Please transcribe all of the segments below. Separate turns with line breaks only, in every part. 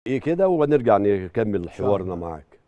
ايه كده ونرجع نكمل حوارنا
الله.
معاك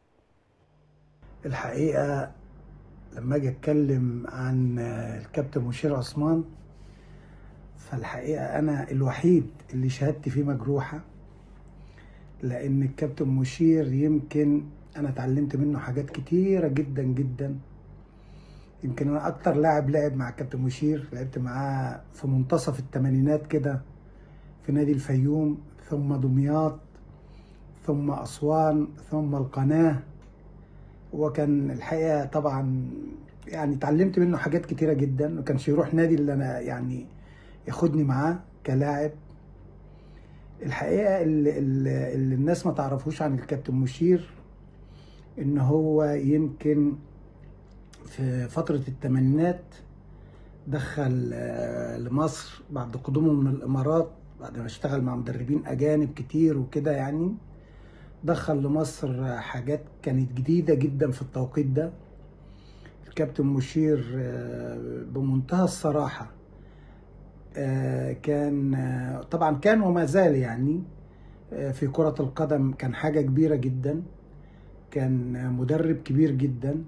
الحقيقة لما أجي أتكلم عن الكابتن مشير عثمان فالحقيقة أنا الوحيد اللي شهادتي فيه مجروحة لأن الكابتن مشير يمكن أنا اتعلمت منه حاجات كتيرة جدا جدا يمكن أنا أكتر لاعب لعب مع الكابتن مشير لعبت معاه في منتصف الثمانينات كده في نادي الفيوم ثم دمياط ثم أسوان ثم القناة وكان الحقيقه طبعا يعني اتعلمت منه حاجات كتيره جدا ما كانش يروح نادي اللي انا يعني ياخدني معاه كلاعب الحقيقه اللي, اللي اللي الناس ما تعرفوش عن الكابتن مشير ان هو يمكن في فتره الثمانينات دخل آه، لمصر بعد قدومه من الامارات بعد ما اشتغل مع مدربين اجانب كتير وكده يعني دخل لمصر حاجات كانت جديدة جدا في التوقيت ده الكابتن مشير آه، بمنتهى الصراحة آه، كان آه، طبعا كان وما زال يعني آه، في كرة القدم كان حاجة كبيرة جدا كان آه، مدرب كبير جدا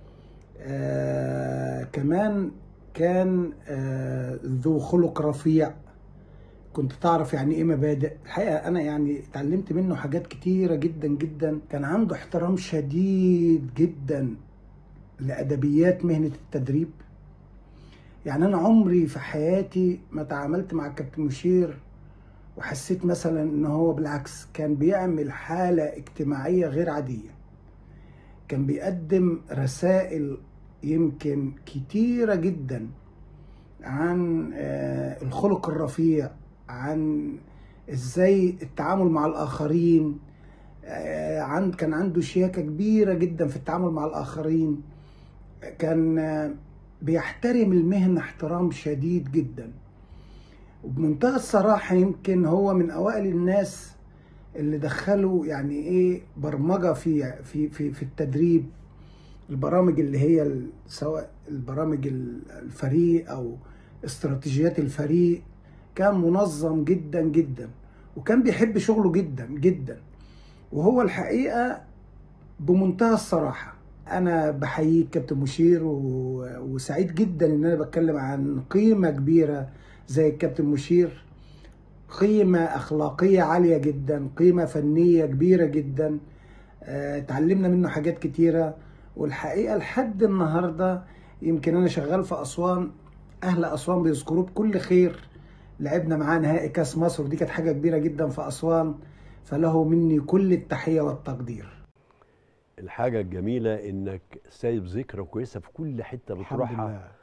آه، كمان كان آه، ذو خلق رفيع كنت تعرف يعني ايه مبادئ الحقيقه انا يعني اتعلمت منه حاجات كتيره جدا جدا كان عنده احترام شديد جدا لادبيات مهنه التدريب يعني انا عمري في حياتي ما تعاملت مع الكابتن مشير وحسيت مثلا ان هو بالعكس كان بيعمل حاله اجتماعيه غير عاديه كان بيقدم رسائل يمكن كتيره جدا عن آه، الخلق الرفيع عن ازاي التعامل مع الاخرين آه، عن كان عنده شياكه كبيره جدا في التعامل مع الاخرين كان آه، بيحترم المهنه احترام شديد جدا وبمنتهى الصراحه يمكن هو من اوائل الناس اللي دخلوا يعني ايه برمجه في في في في التدريب البرامج اللي هي ال- سواء البرامج ال- الفريق او استراتيجيات الفريق كان منظم جدا جدا وكان بيحب شغله جدا جدا وهو الحقيقه بمنتهى الصراحه انا بحييك كابتن مشير و... وسعيد جدا ان انا بتكلم عن قيمه كبيره زي الكابتن مشير قيمه اخلاقيه عاليه جدا قيمه فنيه كبيره جدا آه، اتعلمنا منه حاجات كتيره والحقيقه لحد النهارده يمكن انا شغال في اسوان اهل اسوان بيذكروه بكل خير لعبنا معاه نهائي كاس مصر ودي كانت حاجه كبيره جدا في اسوان فله مني كل التحيه والتقدير
الحاجه الجميله انك سايب ذكرى كويسه في كل حته
الحمد
بتروحها
لله